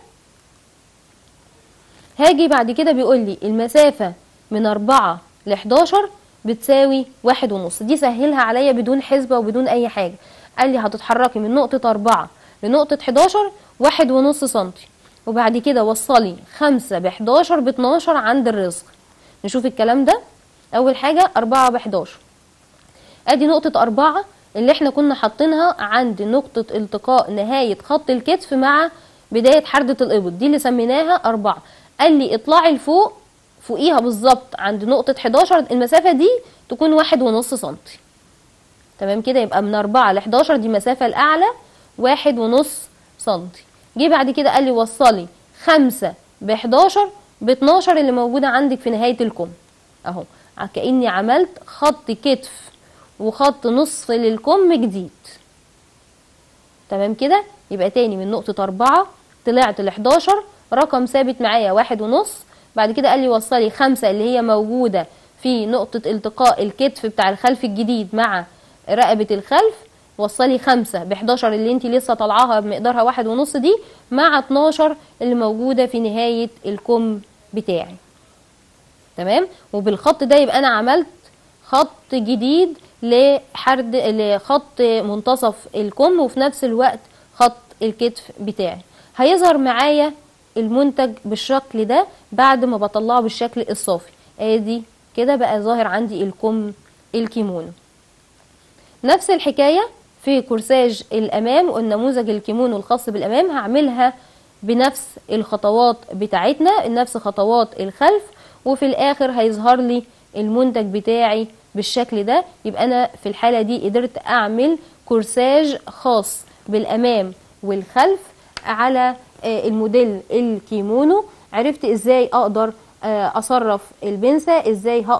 هاجي بعد كده بيقول لي المسافة من أربعة لحداشر بتساوي واحد ونص دي سهلها عليا بدون حسبة وبدون أي حاجة قال لي هتتحركي من نقطة أربعة لنقطة حداشر واحد ونص سنتي وبعد كده وصلي خمسة بحداشر باتناشر عند الرزق نشوف الكلام ده أول حاجة أربعة بحداشر أدي نقطة أربعة اللي احنا كنا حاطينها عند نقطة التقاء نهاية خط الكتف مع بداية حردة الإبط دي اللي سميناها أربعة قال لي اطلعي لفوق فوقيها بالظبط عند نقطة 11 المسافة دي تكون واحد ونص سنتي تمام كده يبقى من أربعة لحداشر دي المسافة الأعلى واحد ونص سنتي جه بعد كده قال لي وصلي خمسة بحداشر باتناشر اللي موجودة عندك في نهاية الكم أهو كأني عملت خط كتف وخط نصف للكم جديد تمام كده يبقى تاني من نقطة أربعة طلعت لحداشر رقم ثابت معايا واحد ونص بعد كده قال لي وصلي خمسة اللي هي موجودة في نقطة التقاء الكتف بتاع الخلف الجديد مع رقبة الخلف وصلي خمسة بحداشر اللي انت لسه طالعاها بمقدارها واحد ونص دي مع اتناشر اللي موجودة في نهاية الكم بتاعي تمام وبالخط ده يبقى انا عملت خط جديد لحرد لخط منتصف الكم وفي نفس الوقت خط الكتف بتاعي هيظهر معايا المنتج بالشكل ده بعد ما بطلعه بالشكل الصافي ادي كده بقى ظاهر عندي الكم الكيمونو نفس الحكاية في كورساج الأمام والنموذج الكيمونو الخاص بالأمام هعملها بنفس الخطوات بتاعتنا نفس خطوات الخلف وفي الآخر هيظهر لي المنتج بتاعي بالشكل ده يبقى أنا في الحالة دي قدرت أعمل كورساج خاص بالأمام والخلف على الموديل الكيمونو عرفت ازاي اقدر اصرف البنسة ازاي هقدر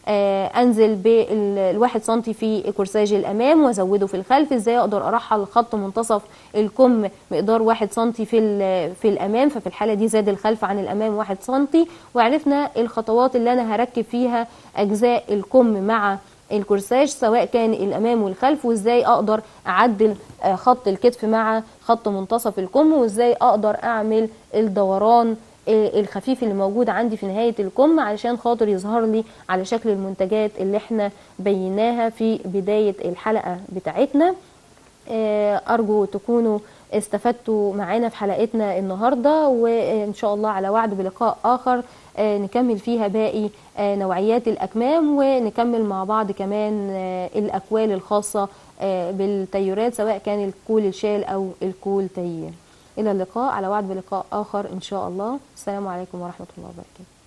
آه، انزل بالواحد سنتي في كورساج الامام وازوده في الخلف ازاي اقدر ارحل خط منتصف الكم مقدار واحد سنتي في ال- في الامام ففي الحاله دي زاد الخلف عن الامام واحد سنتي وعرفنا الخطوات اللي انا هركب فيها اجزاء الكم مع الكورساج سواء كان الامام والخلف وازاي اقدر اعدل آه، خط الكتف مع خط منتصف الكم وازاي اقدر اعمل الدوران آه، الخفيف اللي موجود عندي في نهاية الكم علشان خاطر يظهر لي على شكل المنتجات اللي احنا بيناها في بداية الحلقة بتاعتنا آه، أرجو تكونوا استفدتوا معانا في حلقتنا النهاردة وإن شاء الله على وعد بلقاء آخر آه، نكمل فيها باقي آه، نوعيات الأكمام ونكمل مع بعض كمان آه، الأكوال الخاصة آه، بالتيارات سواء كان الكول الشال أو الكول تيار إلى اللقاء على وعد بلقاء آخر إن شاء الله السلام عليكم ورحمة الله وبركاته